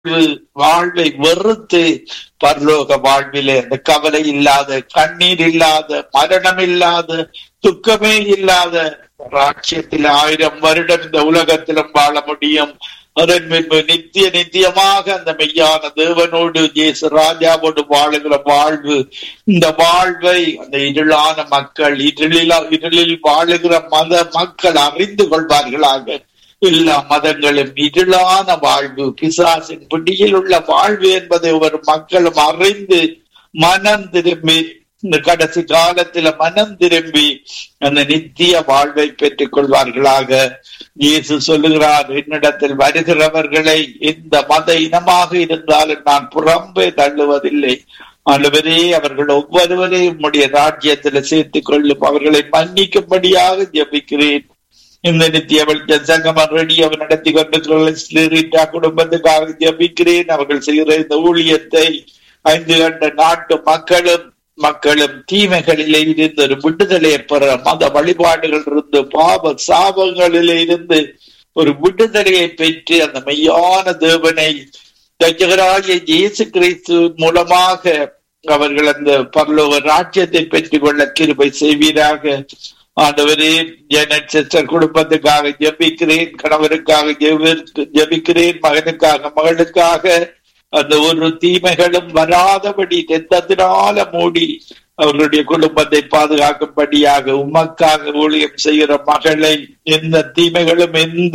வாழ்வை வெறுத்து பரலோக வாழ்விலே அந்த கவலை இல்லாத கண்ணீர் இல்லாத மரணம் இல்லாத துக்கமே இல்லாத ராட்சியத்தில் ஆயிரம் வருடம் இந்த உலகத்திலும் வாழ முடியும் அதன் பின்பு நித்திய நித்தியமாக அந்த மெய்யான தேவனோடு ஜேசு ராஜாவோடு வாழுகிற வாழ்வு இந்த வாழ்வை அந்த இருளான மக்கள் இருளில் இருளில் வாழுகிற மத மக்கள் அறிந்து கொள்வார்களாக எல்லா மதங்களும் இருளான வாழ்வு பிசாசின் பிடியில் உள்ள வாழ்வு என்பதை ஒரு மக்களும் அறிந்து மனம் திரும்பி இந்த கடைசி காலத்துல மனம் திரும்பி அந்த நித்திய வாழ்வை பெற்றுக் கொள்வார்களாக இயேசு சொல்லுகிறார் என்னிடத்தில் வருகிறவர்களை எந்த மத இனமாக இருந்தாலும் நான் புறம்பே தள்ளுவதில்லை ஆண்டவரே அவர்கள் ஒவ்வொருவரையும் உம்முடைய ராஜ்யத்தில் சேர்த்துக் கொள்ளும் அவர்களை மன்னிக்கும்படியாக ஜபிக்கிறேன் இந்த நித்திய வெளிச்ச சங்கமம் ரெடியாக நடத்தி கொண்டு குடும்பத்துக்காக ஜபிக்கிறேன் அவர்கள் செய்கிற இந்த ஊழியத்தை ஐந்து கண்ட நாட்டு மக்களும் மக்களும் தீமைகளிலே இருந்து ஒரு விடுதலை பெற மத வழிபாடுகள் இருந்து பாவ சாபங்களிலே இருந்து ஒரு விடுதலையை பெற்று அந்த மெய்யான தேவனை தஜகராகிய இயேசு கிறிஸ்து மூலமாக அவர்கள் அந்த பரலோக ராஜ்யத்தை பெற்றுக் கொள்ள கிருபை செய்வீராக ஆண்டவரே ஜெனட் சிஸ்டர் குடும்பத்துக்காக ஜபிக்கிறேன் கணவருக்காக ஜபிக்கிறேன் மகனுக்காக மகளுக்காக அந்த ஒரு தீமைகளும் வராதபடி தெத்தத்தினால மூடி அவர்களுடைய குடும்பத்தை பாதுகாக்கும்படியாக உமக்காக ஊழியம் செய்கிற மகளை எந்த தீமைகளும் எந்த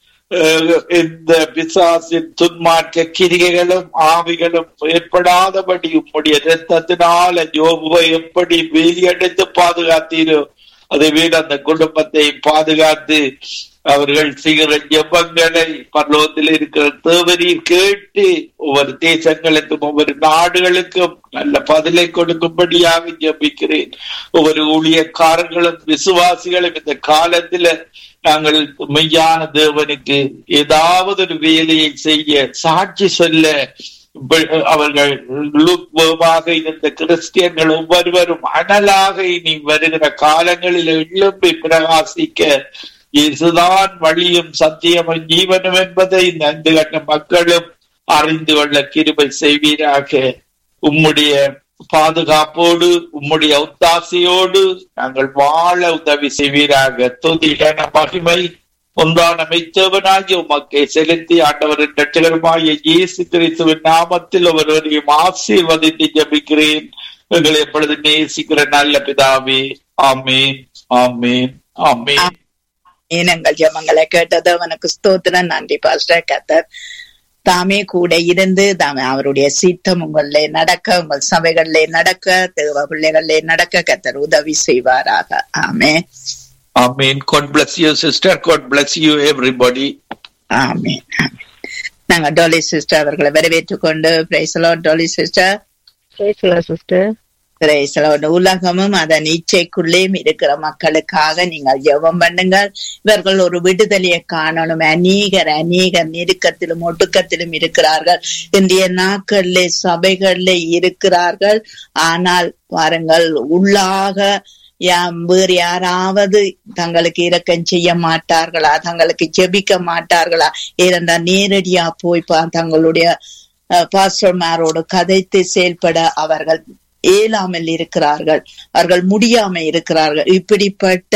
எந்த பிசாசின் துன்மார்க்க கிரிகைகளும் ஆவிகளும் ஏற்படாதபடி உம்முடைய ரத்தத்தினால ஜோபுவை எப்படி வெளியெடுத்து பாதுகாத்தீரோ அதை விட அந்த குடும்பத்தை பாதுகாத்து அவர்கள் செய்கிற ஜெபங்களை பரலோகத்தில் இருக்கிற தேவரீர் கேட்டு ஒவ்வொரு தேசங்களுக்கும் ஒவ்வொரு நாடுகளுக்கும் நல்ல பதிலை கொடுக்கும்படியாக ஜபிக்கிறேன் ஒவ்வொரு ஊழியக்காரர்களும் விசுவாசிகளும் இந்த காலத்துல நாங்கள் மெய்யான தேவனுக்கு ஏதாவது ஒரு வேலையை செய்ய சாட்சி சொல்ல அவர்கள் இருந்த கிறிஸ்டியன்கள் ஒவ்வொருவரும் அனலாக இனி வருகிற காலங்களில் எழும்பி பிரகாசிக்க இயேசுதான் வழியும் சத்தியமும் ஜீவனும் என்பதை இந்த அஞ்சு கட்ட மக்களும் அறிந்து கொள்ள கிருபை செய்வீராக உம்முடைய பாதுகாப்போடு உம்முடைய ஒத்தாசையோடு நாங்கள் வாழ உதவி செய்வீராக துதிகன மகிமை ஒன்றான மெய்த்தவனாகி உமக்கை செலுத்தி ஆண்டவரின் ரட்சகருமாய இயேசு கிறிஸ்துவின் நாமத்தில் ஒருவரையும் ஆசீர்வதித்து ஜபிக்கிறேன் எங்களை எப்பொழுது நேசிக்கிற நல்ல பிதாவே ஆமேன் ஆமேன் ஆமேன் எங்கள் ஜெபங்களை கேட்டது அவனுக்கு ஸ்தோத்திரம் நன்றி பாஸ்டர் கத்தர் தாமே கூட இருந்து தாமே அவருடைய சித்தம் உங்களே நடக்க உங்கள் சபைகளிலே நடக்க தேவ பிள்ளைகளிலே நடக்க கத்தர் உதவி செய்வாராக ஆமே ஆமீன் God bless you sister God bless you everybody ஆமேன் ஆமேன் நாங்க டோலி சிஸ்டர் அவர்களை வரவேற்றுக் கொண்டு பிரைசலோ டோலி சிஸ்டர் சிஸ்டர் பிரைசலோட உலகமும் அதன் இச்சைக்குள்ளேயும் இருக்கிற மக்களுக்காக நீங்கள் ஜெபம் பண்ணுங்கள் இவர்கள் ஒரு விடுதலையை காணணும் அநீகர் அநீகர் நெருக்கத்திலும் ஒடுக்கத்திலும் இருக்கிறார்கள் இன்றைய நாட்களிலே சபைகளிலே இருக்கிறார்கள் ஆனால் பாருங்கள் உள்ளாக வேறு யாராவது தங்களுக்கு இரக்கம் செய்ய மாட்டார்களா தங்களுக்கு ஜெபிக்க மாட்டார்களா ஏனென்றால் நேரடியா போய் தங்களுடைய பாஸ்டர்மாரோடு கதைத்து செயல்பட அவர்கள் இயலாமல் இருக்கிறார்கள் அவர்கள் முடியாம இருக்கிறார்கள் இப்படிப்பட்ட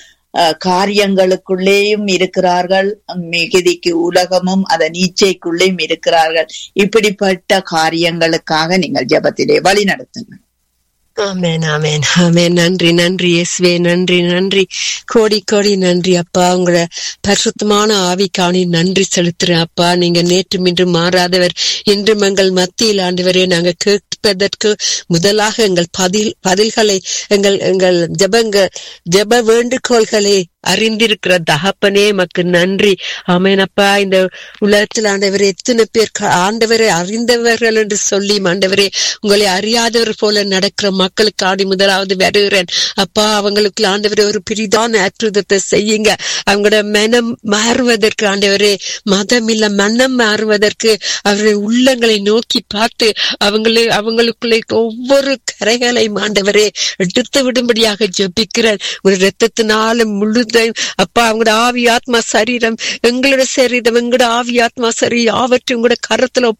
காரியங்களுக்குள்ளேயும் இருக்கிறார்கள் மிகுதிக்கு உலகமும் அதன் ஈச்சைக்குள்ளேயும் இருக்கிறார்கள் இப்படிப்பட்ட காரியங்களுக்காக நீங்கள் ஜபத்திலே வழி நடத்துங்கள் ஆமேன் ஆமேன் ஆமேன் நன்றி நன்றி இயேசுவே நன்றி நன்றி கோடி கோடி நன்றி அப்பா உங்களோட பரிசுத்தமான ஆவிக்காணி நன்றி செலுத்துறேன் அப்பா நீங்க நேற்று இன்று மாறாதவர் இன்றும் எங்கள் மத்தியில் ஆண்டவரே நாங்க கேட்பதற்கு முதலாக எங்கள் பதில் பதில்களை எங்கள் எங்கள் ஜபங்க ஜப வேண்டுகோள்களை அறிந்திருக்கிற தகப்பனே மக்கு நன்றி ஆமேனப்பா இந்த உலகத்தில் ஆண்டவரே எத்தனை பேர் ஆண்டவரை அறிந்தவர்கள் என்று சொல்லி ஆண்டவரே உங்களை அறியாதவர் போல நடக்கிற மக்களுக்கு ஆடி முதலாவது வருகிறேன் அப்பா அவங்களுக்கு ஆண்டவரே ஒரு பிரிதான அற்புதத்தை செய்யுங்க அவங்களோட மனம் மாறுவதற்கு ஆண்டவரே மதம் இல்ல மனம் மாறுவதற்கு அவருடைய உள்ளங்களை நோக்கி பார்த்து அவங்களை அவங்களுக்குள்ளே ஒவ்வொரு கரைகளை ஆண்டவரே எடுத்து விடும்படியாக ஜபிக்கிறேன் ஒரு ரத்தத்தினால முழு குடும்பத்தையும் அப்பா அவங்களோட ஆவி ஆத்மா சரீரம் எங்களோட சரீரம் எங்களோட ஆவி ஆத்மா சரி யாவற்றையும் உங்களோட கரத்துல